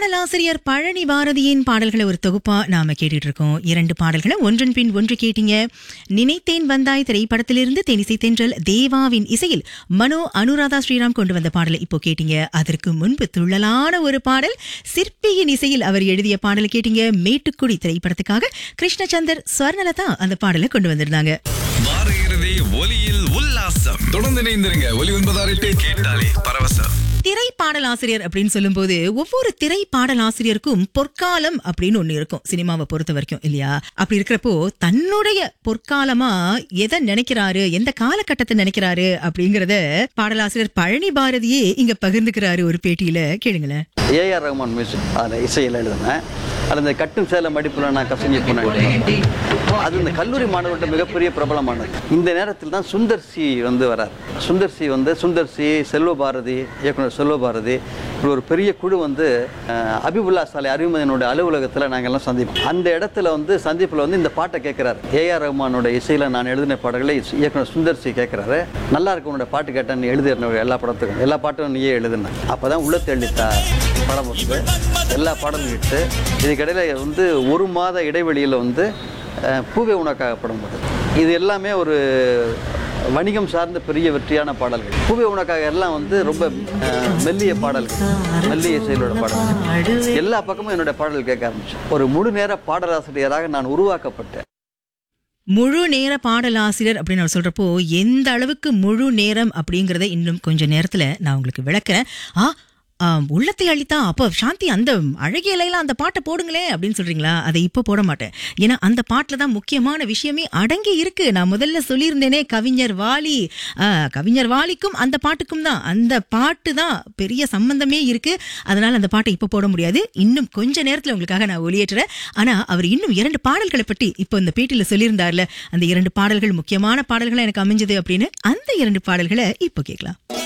பாடலாசிரியர் பழனி பாரதியின் பாடல்களை ஒரு தொகுப்பா நாம கேட்டுட்டு இருக்கோம் இரண்டு பாடல்களை ஒன்றன் பின் ஒன்று கேட்டீங்க நினைத்தேன் வந்தாய் திரைப்படத்திலிருந்து தெனிசை தென்றல் தேவாவின் இசையில் மனோ அனுராதா ஸ்ரீராம் கொண்டு வந்த பாடலை இப்போ கேட்டீங்க அதற்கு முன்பு துள்ளலான ஒரு பாடல் சிற்பியின் இசையில் அவர் எழுதிய பாடலை கேட்டீங்க மேட்டுக்குடி திரைப்படத்துக்காக கிருஷ்ணச்சந்தர் ஸ்வர்ணலதா அந்த பாடலை கொண்டு வந்திருந்தாங்க வார இறுதி ஒலியில் உல்லாசம் தொடர்ந்து இணைந்திருங்க ஒலி ஒன்பதாறு கேட்டாலே பரவசம் திரை பாடலாசிரியர் அப்படின்னு சொல்லும்போது ஒவ்வொரு திரை பாடலாசிரியருக்கும் பொற்காலம் அப்படின்னு ஒண்ணு இருக்கும் சினிமாவை பொறுத்த வரைக்கும் இல்லையா அப்படி இருக்கிறப்போ தன்னுடைய பொற்காலமா எதை நினைக்கிறாரு எந்த காலகட்டத்தை நினைக்கிறாரு அப்படிங்கறத பாடலாசிரியர் பழனி பாரதியே இங்க பகிர்ந்துக்கிறாரு ஒரு பேட்டியில கேளுங்களேன் ஏஆர் ரஹ்மான் மியூசிக் அதில் இசையில் எழுதினேன் அது இந்த கட்டும் சேல மடிப்பில் நான் கசங்கி போனேன் அது இந்த கல்லூரி மாணவர்கிட்ட மிகப்பெரிய பிரபலமானது இந்த நேரத்தில் தான் சுந்தர் சி வந்து வரார் சுந்தர் சி வந்து சுந்தர் சி செல்வ பாரதி இயக்குனர் செல்வ பாரதி இப்படி ஒரு பெரிய குழு வந்து அஹ், அபிபுல்லா சாலை அறிவுமதியனுடைய அலுவலகத்தில் நாங்கள் எல்லாம் சந்திப்போம் அந்த இடத்துல வந்து சந்திப்பில் வந்து இந்த பாட்டை கேட்குறாரு ஏஆர் ரஹ்மானோட இசையில் நான் எழுதின பாடல்களை இயக்குனர் சுந்தர் சி கேட்குறாரு நல்லா இருக்கு உன்னோட பாட்டு கேட்டேன் நீ எழுதின எல்லா படத்துக்கும் எல்லா பாட்டும் நீயே எழுதுன அப்போ தான் உள்ள தெளித்தா படம் வந்து எல்லா பாடலும் இட்டு இதுக்கிடையில் வந்து ஒரு மாத இடைவெளியில் வந்து அஹ், பூவே உனக்காக படம் போட்டது இது எல்லாமே ஒரு வணிகம் சார்ந்த பெரிய வெற்றியான பாடல்கள் பூவே உனக்காக எல்லாம் வந்து ரொம்ப அஹ், மெல்லிய பாடல்கள் மெல்லிய செயலோட பாடல்கள் எல்லா பக்கமும் என்னோட பாடல் கேட்க ஆரம்பிச்சேன் ஒரு முழு நேர பாடலாசிரியராக நான் உருவாக்கப்பட்டேன் முழு நேர பாடலாசிரியர் அப்படின்னு அவர் சொல்றப்போ எந்த அளவுக்கு முழு நேரம் அப்படிங்கறத இன்னும் கொஞ்ச நேரத்துல நான் உங்களுக்கு விளக்குறேன் ஆ ஆம், உள்ளத்தை அழித்தா அப்போ சாந்தி அந்த அழகிய இலையில அந்த பாட்டை போடுங்களேன் அப்படின்னு சொல்றீங்களா அதை இப்போ போட மாட்டேன் ஏன்னா அந்த பாட்டில் தான் முக்கியமான விஷயமே அடங்கி இருக்கு நான் முதல்ல சொல்லியிருந்தேனே கவிஞர் வாலி ஆ, கவிஞர் வாலிக்கும் அந்த பாட்டுக்கும் தான் அந்த பாட்டு தான் பெரிய சம்பந்தமே இருக்கு அதனால அந்த பாட்டை இப்போ போட முடியாது இன்னும் கொஞ்ச நேரத்தில் உங்களுக்காக நான் ஒளியேற்றுறேன் ஆனா அவர் இன்னும் இரண்டு பாடல்களை பற்றி இப்போ இந்த பேட்டியில சொல்லியிருந்தார்ல அந்த இரண்டு பாடல்கள் முக்கியமான பாடல்களா எனக்கு அமைஞ்சது அப்படின்னு அந்த இரண்டு பாடல்களை இப்போ கேட்கலாம்